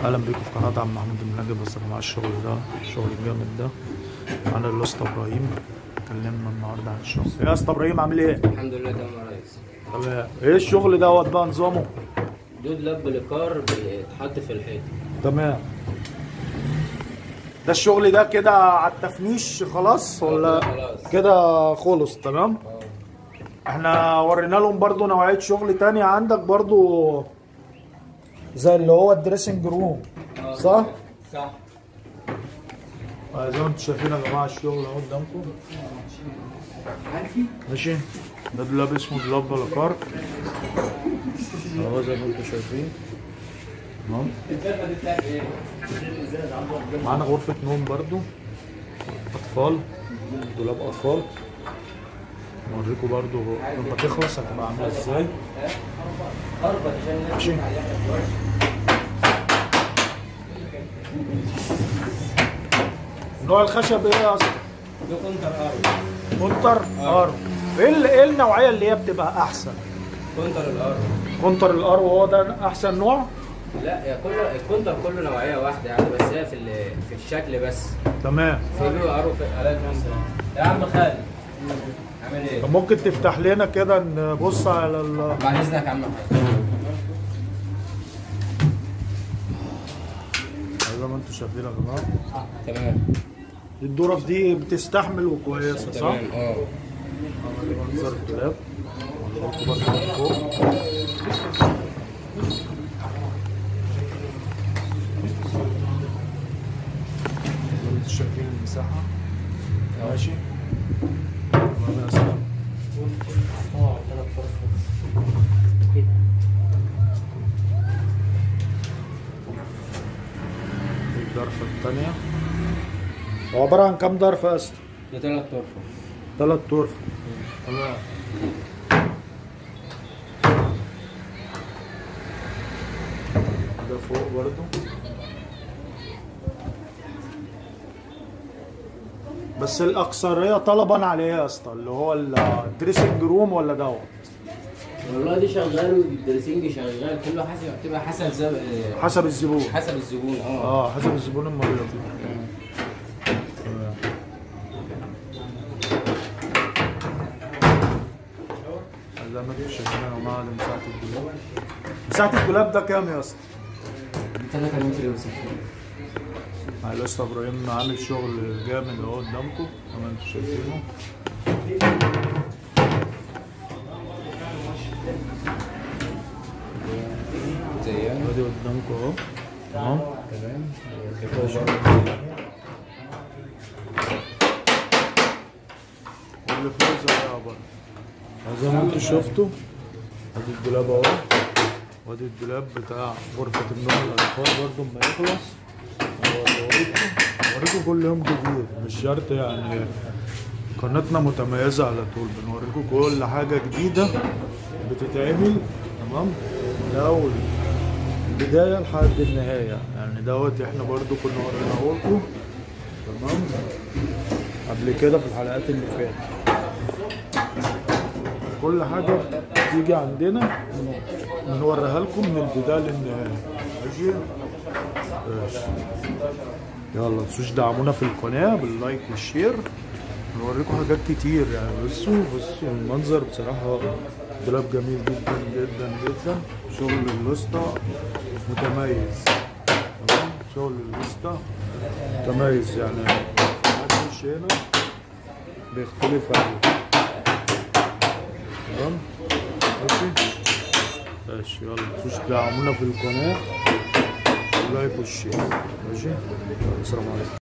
اهلا بيكم في قناه عم محمود المنجم بس مع الشغل ده الشغل الجامد ده معانا الاسطى ابراهيم اتكلمنا النهارده عن الشغل ايه يا اسطى ابراهيم عامل ايه؟ الحمد لله تمام يا ريس تمام ايه الشغل دوت بقى نظامه؟ دود لب لكار بيتحط في الحيط تمام ده الشغل ده كده على التفنيش خلاص ولا خلاص. كده خلص تمام احنا ورينا لهم برضو نوعية شغل تانية عندك برضو زي اللي هو الدريسنج روم صح؟ صح آه، زي ما انتم شايفين يا جماعة الشغل اهو قدامكم ماشي ده دولاب اسمه دولاب بلاكار اهو زي ما انتم شايفين تمام معانا غرفة نوم برضو أطفال دولاب أطفال نوريكم برضو لما تخلص هتبقى عاملة ازاي ماشي نوع الخشب ايه يا اسطى؟ ده كونتر ارض كونتر ار ايه ال- ايه النوعية اللي هي بتبقى أحسن؟ كونتر الارض كونتر الار وهو ده أحسن نوع؟ لا يا كله الكونتر كله نوعيه واحده يعني بس هي في ال- في الشكل بس تمام في بيبقى ارو في عليك يا عم خالد عامل ايه؟ طب ممكن تفتح لنا كده نبص على ال بعد اذنك يا عم خالد زي ما انتم شايفين يا جماعه تمام الدورف دي بتستحمل وكويسه صح؟ تمام اه منظر الدولاب وريكم برضه من فوق زي ما انتم شايفين المساحه ماشي تمام يا اسلام دي الضرفه الثانيه هو عباره عن كام ضرفه يا اسطى؟ ده ثلاث طرفه ثلاث طرف تمام ده فوق برضو بس الأكثرية طلبا عليه يا اسطى اللي هو الدريسنج روم ولا دوت والله دي شغال والدريسنج شغال كله حسب بتبقى حسب زب... حسب الزبون حسب الزبون اه اه حسب الزبون المريض تمام. زي ما انتم شايفين يا جماعه دي مساحة الدولاب مساحة الدولاب ده كام يا اسطى؟ 3 متر وستين معلش يا اسطى ابراهيم عامل شغل جامد اهو قدامكم زي ما انتم شايفينه زي ادي قدامكم اهو تمام تمام واللي فوق زيها برضه زي ما انتم شفتوا ادي الدولاب اهو وادي الدولاب بتاع غرفة النوم للأطفال برضه اما يخلص هوريكم هوريكم كل يوم جديد مش شرط يعني قناتنا متميزة على طول بنوريكم كل حاجة جديدة بتتعمل تمام من أول البداية لحد النهاية يعني دوت احنا برضو كنا وريناه لكم تمام قبل كده في الحلقات اللي فاتت كل حاجة تيجي عندنا بنوريها لكم من البداية للنهاية ماشي ماشي يلا متنسوش دعمونا في القناة باللايك والشير نوريكم حاجات كتير يعني بصوا بصوا المنظر بصراحة دولاب جميل جدا جدا جدا شغل الوسطى متميز تمام شغل الوسطى متميز يعني محدش هنا بيختلف عليه تمام ماشي ماشي يلا متنسوش تدعمونا في القناة اللايك والشير ماشي يلا، السلام عليكم